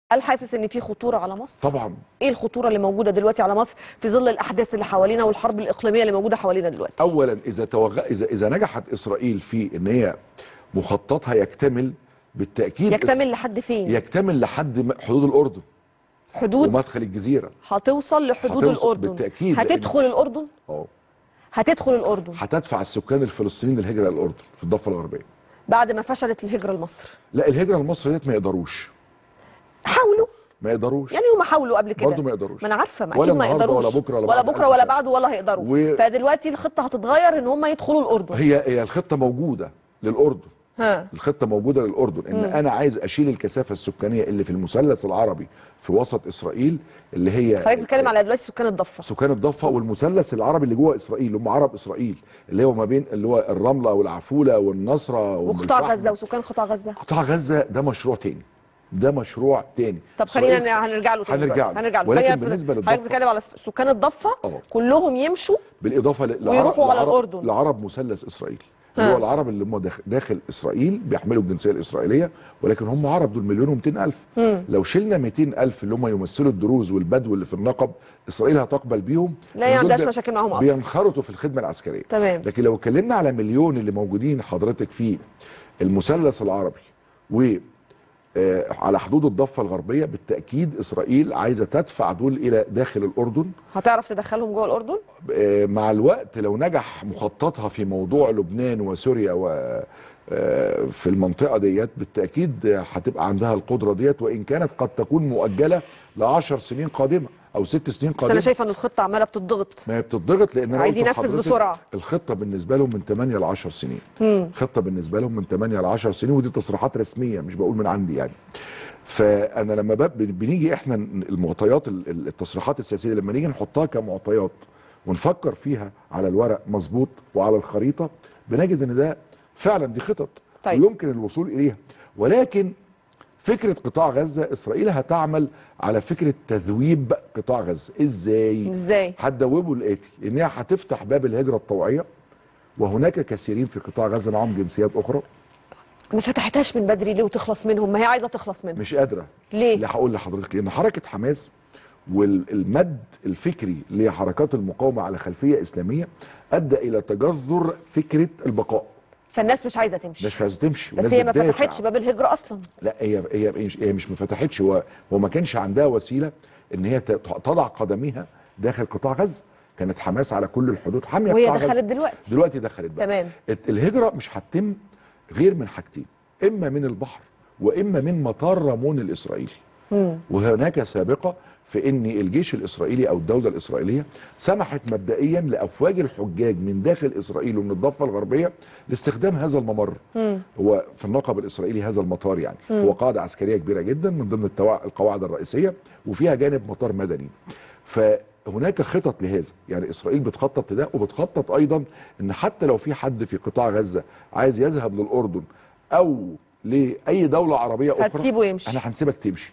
هل حاسس ان في خطوره على مصر طبعا ايه الخطوره اللي موجوده دلوقتي على مصر في ظل الاحداث اللي حوالينا والحرب الاقليميه اللي موجوده حوالينا دلوقتي اولا اذا توغ... اذا اذا نجحت اسرائيل في ان هي مخططها يكتمل بالتاكيد يكتمل لحد فين يكتمل لحد م- حدود الاردن حدود ومدخل الجزيره هتوصل لحدود هتوصل الاردن بالتأكيد، لأن- هتدخل الاردن اه هتدخل الاردن هتدفع السكان الفلسطينيين للهجره للاردن في الضفه الغربيه بعد ما فشلت الهجره لمصر لا الهجره لمصر ديت ما يقدروش حاولوا ما يقدروش يعني هم حاولوا قبل كده برضه ما يقدروش. ما انا عارفه ما ولا اكيد ما النهاردة يقدروش ولا بكرة ولا ولا بعد بكره ألف ولا سنة. بعده ولا هيقدروا و- فدلوقتي الخطه هتتغير ان هم يدخلوا الاردن هي هي الخطه موجوده للاردن ها الخطه موجوده للاردن ان انا عايز اشيل الكثافه السكانيه اللي في المثلث العربي في وسط اسرائيل اللي هي حضرتك بتتكلم على دلوقتي سكان الضفه سكان الضفه والمثلث العربي اللي جوه اسرائيل هم عرب اسرائيل اللي هو ما بين اللي هو الرمله والعفوله والنصره وقطاع والفحم. غزه وسكان قطاع غزه قطاع غزه ده مشروع تاني ده مشروع تاني طب إسرائيل- خلينا هنرجع له تاني هنرجع دلوقتي. له. هنرجع له ولكن خلينا في- بالنسبة حضرتك للضفة- بتتكلم على سكان الضفه اه. كلهم يمشوا بالاضافه ل- لعرب ويروحوا على لعرب- الأردن. لعرب مثلث اسرائيل ها. اللي هو العرب اللي هم داخل, داخل اسرائيل بيحملوا الجنسيه الاسرائيليه ولكن هم عرب دول مليون و200 الف لو شلنا 200 الف اللي هم يمثلوا الدروز والبدو اللي في النقب اسرائيل هتقبل بيهم لا لأن دول عندهاش بي- مشاكل معاهم أصلاً. بينخرطوا في الخدمه العسكريه تمام. لكن لو اتكلمنا على مليون اللي موجودين حضرتك في المثلث العربي و آه، على حدود الضفه الغربيه بالتاكيد اسرائيل عايزه تدفع دول الى داخل الاردن هتعرف تدخلهم جوه الاردن آه، مع الوقت لو نجح مخططها في موضوع لبنان وسوريا و آه، في المنطقة ديت بالتأكيد آه، هتبقى عندها القدرة ديت وإن كانت قد تكون مؤجلة لعشر سنين قادمة أو ست سنين بس انا قادمة شايفه ان الخطه عماله بتضغط ما هي بتضغط لأن أنا عايز قلت ينفذ لحضرتك بسرعة. الخطة بالنسبة لهم من 8 ل 10 سنين خطة بالنسبة لهم من 8 ل 10 سنين ودي تصريحات رسمية مش بقول من عندي يعني فانا لما ب- بنيجي احنا المعطيات ال- ال- التصريحات السياسيه لما نيجي نحطها كمعطيات ونفكر فيها على الورق مظبوط وعلى الخريطه بنجد ان ده فعلا دي خطط طيب. ويمكن الوصول اليها ولكن فكره قطاع غزه اسرائيل هتعمل على فكره تذويب قطاع غزه ازاي ازاي هتدوبه الاتي ان هي هتفتح باب الهجره الطوعيه وهناك كثيرين في قطاع غزه معهم جنسيات اخرى ما فتحتهاش من بدري ليه وتخلص منهم ما هي عايزه تخلص منهم مش قادره ليه؟ اللي هقول لحضرتك لان حركه حماس والمد الفكري لحركات المقاومه على خلفيه اسلاميه ادى الى تجذر فكره البقاء فالناس مش عايزه تمشي مش عايزه تمشي بس والناس هي ما بتدافع. فتحتش باب الهجره اصلا لا هي هي مش- هي مش ما فتحتش هو هو ما كانش عندها وسيله ان هي ت- تضع قدميها داخل قطاع غزه كانت حماس على كل الحدود حاميه وهي قطاع غزة. دخلت دلوقتي. دلوقتي دخلت بقى تمام. الت- الهجره مش هتتم غير من حاجتين اما من البحر واما من مطار رامون الاسرائيلي وهناك سابقه في ان الجيش الاسرائيلي او الدوله الاسرائيليه سمحت مبدئيا لافواج الحجاج من داخل اسرائيل ومن الضفه الغربيه لاستخدام هذا الممر هو في النقب الاسرائيلي هذا المطار يعني هو قاعده عسكريه كبيره جدا من ضمن التوا- القواعد الرئيسيه وفيها جانب مطار مدني فهناك خطط لهذا يعني اسرائيل بتخطط لده وبتخطط ايضا ان حتى لو في حد في قطاع غزه عايز يذهب للاردن او لاي دوله عربيه اخرى هتسيبه يمشي. احنا هنسيبك تمشي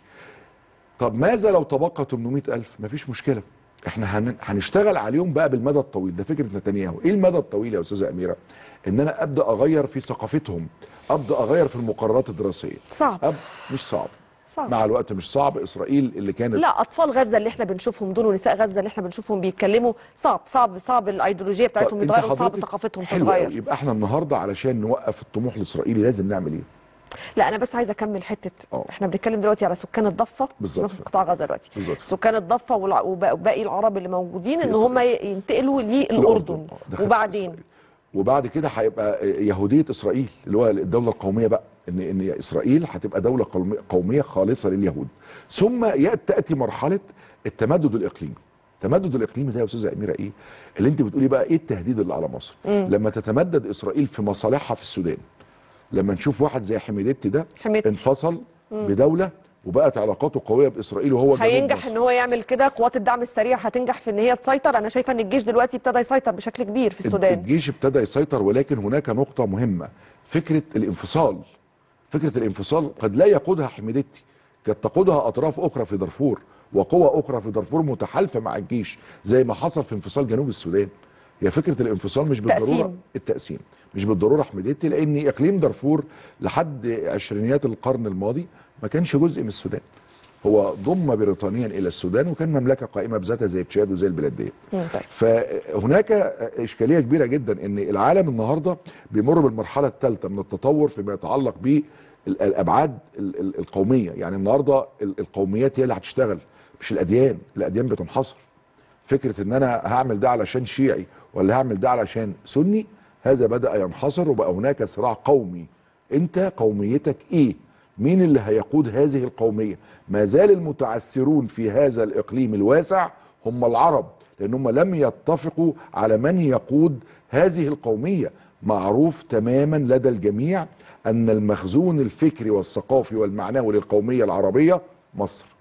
طب ماذا لو تبقى 800 ألف مفيش مشكلة احنا هن... هنشتغل عليهم بقى بالمدى الطويل ده فكرة نتنياهو ايه المدى الطويل يا أستاذة أميرة ان انا أبدأ أغير في ثقافتهم أبدأ أغير في المقررات الدراسية صعب أب... مش صعب صعب مع الوقت مش صعب إسرائيل اللي كانت لا اطفال غزه اللي احنا بنشوفهم دول ونساء غزه اللي احنا بنشوفهم بيتكلموا صعب صعب صعب الايديولوجيه بتاعتهم طب أنت تتغير وصعب حضرتك ثقافتهم حلو أوي. تتغير يبقى احنا النهارده علشان نوقف الطموح الإسرائيلي لازم نعمل ايه لا انا بس عايزه اكمل حته اه. احنا بنتكلم دلوقتي على سكان الضفه بالظبط. في قطاع غزه دلوقتي بالظبط. سكان الضفه والع- وب- وباقي العرب اللي موجودين ان إسرائيل. هم ي- ينتقلوا للاردن آه، ده خط وبعدين إسرائيل. وبعد كده هيبقى يهوديه اسرائيل اللي هو الدوله القوميه بقى ان ان اسرائيل هتبقى دوله قومية- قوميه خالصه لليهود ثم يأتي تاتي مرحله التمدد الاقليمي التمدد الاقليمي ده يا استاذه اميره ايه اللي انت بتقولي بقى ايه التهديد اللي على مصر لما تتمدد اسرائيل في مصالحها في السودان لما نشوف واحد زي حميدتي ده حميدتي. انفصل بدوله وبقت علاقاته قويه باسرائيل وهو جنوب هينجح مصر. ان هو يعمل كده قوات الدعم السريع هتنجح في ان هي تسيطر انا شايفه ان الجيش دلوقتي ابتدى يسيطر بشكل كبير في السودان الجيش ابتدى يسيطر ولكن هناك نقطة مهمة فكرة الانفصال فكرة الانفصال قد لا يقودها حميدتي قد تقودها أطراف أخرى في دارفور وقوى أخرى في دارفور متحالفة مع الجيش زي ما حصل في انفصال جنوب السودان هي فكرة الانفصال مش بالضرورة تقسيم. التقسيم مش بالضرورة حميدتي لأن إقليم دارفور لحد عشرينيات القرن الماضي ما كانش جزء من السودان هو ضم بريطانيا الى السودان وكان مملكه قائمه بذاتها زي تشاد وزي البلاد ديت مم، طيب فهناك اشكاليه كبيره جدا ان العالم النهارده بيمر بالمرحله الثالثه من التطور فيما يتعلق بالابعاد ال- ال- القوميه يعني النهارده ال- القوميات هي اللي هتشتغل مش الاديان الاديان بتنحصر فكره ان انا هعمل ده علشان شيعي ولا هعمل ده علشان سني هذا بدا ينحصر وبقى هناك صراع قومي انت قوميتك ايه مين اللي هيقود هذه القوميه ما زال المتعثرون في هذا الاقليم الواسع هم العرب لان هم لم يتفقوا على من يقود هذه القوميه معروف تماما لدى الجميع ان المخزون الفكري والثقافي والمعنوي للقوميه العربيه مصر